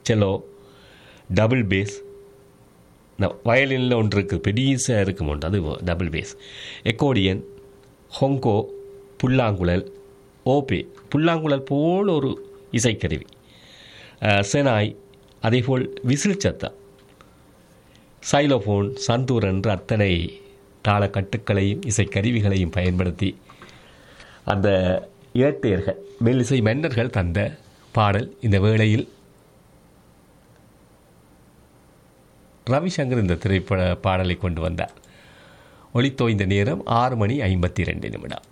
sello double bass வயலினில் ஒன்று இருக்குது பெரியசாக இருக்கும் ஒன்று அது டபுள் பேஸ் எக்கோடியன் ஹொங்கோ புல்லாங்குழல் ஓபே புல்லாங்குழல் போல் ஒரு இசைக்கருவி அஹ், செனாய் அதேபோல் விசில் சத்தம் சைலோஃபோன் சந்தூர் என்ற அத்தனை தாளக்கட்டுக்களையும் இசைக்கருவிகளையும் பயன்படுத்தி அந்த இரட்டையர்கள் மெல்லிசை மன்னர்கள் தந்த பாடல் இந்த வேளையில் ரவிசங்கர் இந்த திரைப்பட பாடலை கொண்டு வந்தார் ஒளித்தோய்ந்த நேரம் ஆறு மணி ஐம்பத்தி ரெண்டு நிமிடம்